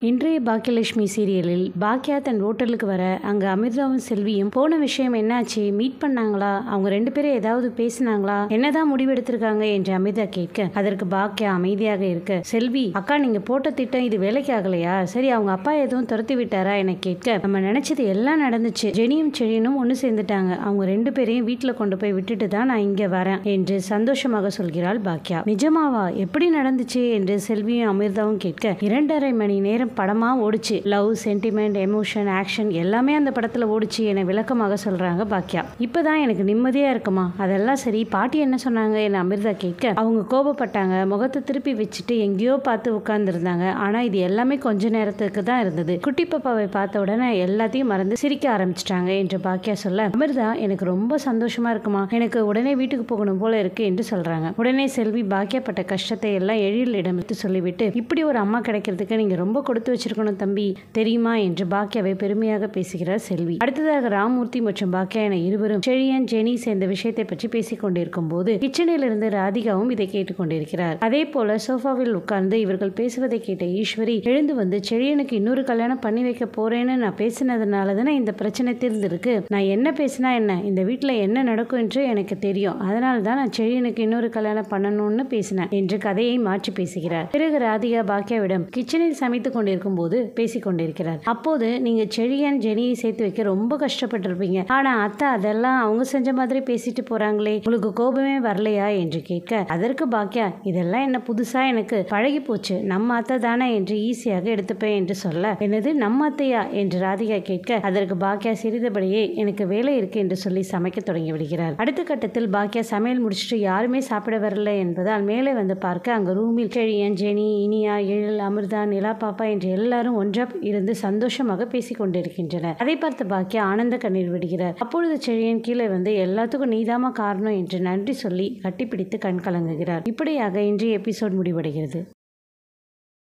இன்றைய பாக்கியலட்சுமி சீரியலில் பாக்கியா தன் ஹோட்டலுக்கு வர அங்க அமிர்தாவும் செல்வியும் போன விஷயம் என்னாச்சு மீட் பண்ணாங்களா அவங்க ரெண்டு பேரும் ஏதாவது பேசினாங்களா என்னதான் முடிவெடுத்திருக்காங்க என்று அமிர்தா கேட்க அதற்கு பாக்கியா அமைதியாக இருக்க செல்வி அக்கா நீங்க போட்ட திட்டம் இது வேலைக்கு ஆகலையா சரி அவங்க அப்பா எதுவும் துரத்தி விட்டாரா என கேட்க நம்ம நினைச்சது எல்லாம் நடந்துச்சு ஜெனியும் செழியனும் ஒன்று சேர்ந்துட்டாங்க அவங்க ரெண்டு பேரையும் வீட்டில் கொண்டு போய் விட்டுட்டு தான் நான் இங்க வரேன் என்று சந்தோஷமாக சொல்கிறாள் பாக்கியா நிஜமாவா எப்படி நடந்துச்சு என்று செல்வியும் அமிர்தாவும் கேட்க இரண்டரை மணி நேரம் படமா ஓடுச்சு லவ் சென்டிமெண்ட் எமோஷன் ஆக்ஷன் எல்லாமே அந்த படத்துல ஓடுச்சு என விளக்கமாக சொல்றாங்க பாக்கியா இப்பதான் எனக்கு நிம்மதியா இருக்குமா அதெல்லாம் சரி பாட்டி என்ன சொன்னாங்க என அமிர்தா கேட்க அவங்க கோபப்பட்டாங்க முகத்தை திருப்பி வச்சுட்டு எங்கேயோ பார்த்து உட்கார்ந்துருந்தாங்க ஆனா இது எல்லாமே கொஞ்ச நேரத்துக்கு தான் இருந்தது குட்டி பாப்பாவை பார்த்த உடனே எல்லாத்தையும் மறந்து சிரிக்க ஆரம்பிச்சிட்டாங்க என்று பாக்கியா சொல்ல அமிர்தா எனக்கு ரொம்ப சந்தோஷமா இருக்குமா எனக்கு உடனே வீட்டுக்கு போகணும் போல இருக்கு என்று சொல்றாங்க உடனே செல்வி பாக்கியா பட்ட கஷ்டத்தை எல்லாம் எழிலிடம் எடுத்து சொல்லிவிட்டு இப்படி ஒரு அம்மா கிடைக்கிறதுக்கு நீங்க ரொம்ப கொடுத்து வச்சிருக்கணும் தம்பி தெரியுமா என்று பாக்கியாவை பெருமையாக பேசுகிறார் செல்வி அடுத்ததாக ராமூர்த்தி மற்றும் பாக்கியா என இருவரும் செழியன் ஜெனி சேர்ந்த விஷயத்தை பற்றி பேசிக் கொண்டிருக்கும் போது கிச்சனில் இருந்து ராதிகாவும் இதை கேட்டுக்கொண்டிருக்கிறார் அதே போல சோஃபாவில் உட்கார்ந்து இவர்கள் பேசுவதை கேட்ட ஈஸ்வரி எழுந்து வந்து செழியனுக்கு இன்னொரு கல்யாணம் பண்ணி வைக்க போறேன்னு நான் பேசினதுனால தானே இந்த பிரச்சனை தீர்ந்திருக்கு நான் என்ன பேசினா என்ன இந்த வீட்டில் என்ன நடக்கும் என்று எனக்கு தெரியும் அதனால தான் நான் செழியனுக்கு இன்னொரு கல்யாணம் பண்ணணும்னு பேசினேன் என்று கதையை மாற்றி பேசுகிறார் பிறகு ராதிகா பாக்கியாவிடம் கிச்சனில் சமைத்துக் கொண்டிருக்கும் போது பேசிக் கொண்டிருக்கிறார் அப்போது நீங்க செழியன் ஜெனியை சேர்த்து வைக்க ரொம்ப கஷ்டப்பட்டிருப்பீங்க ஆனா அத்தை அதெல்லாம் அவங்க செஞ்ச மாதிரி பேசிட்டு போறாங்களே உங்களுக்கு கோபமே வரலையா என்று கேட்க அதற்கு பாக்கியா இதெல்லாம் என்ன புதுசா எனக்கு பழகி போச்சு நம்ம அத்தை தானே என்று ஈஸியாக எடுத்துப்பேன் என்று சொல்ல என்னது நம்ம அத்தையா என்று ராதிகா கேட்க அதற்கு பாக்கியா சிறிதபடியே எனக்கு வேலை இருக்கு என்று சொல்லி சமைக்க தொடங்கி விடுகிறார் அடுத்த கட்டத்தில் பாக்கியா சமையல் முடிச்சுட்டு யாருமே சாப்பிட வரல என்பதால் மேலே வந்து பார்க்க அங்க ரூமில் செழியன் ஜெனி இனியா எழில் அமிர்தா நிலா பாப்பா என்று எல்லாரும் ஒன்றா இருந்து சந்தோஷமாக பேசிக் கொண்டிருக்கின்றனர் அதை பார்த்த பாக்கியா ஆனந்த கண்ணீர் விடுகிறார் அப்பொழுது செழியன் கீழே வந்து எல்லாத்துக்கும் நீதாமா காரணம் என்று நன்றி சொல்லி கட்டிப்பிடித்து கண் கலங்குகிறார் இப்படியாக இன்றைய எபிசோட் முடிவடைகிறது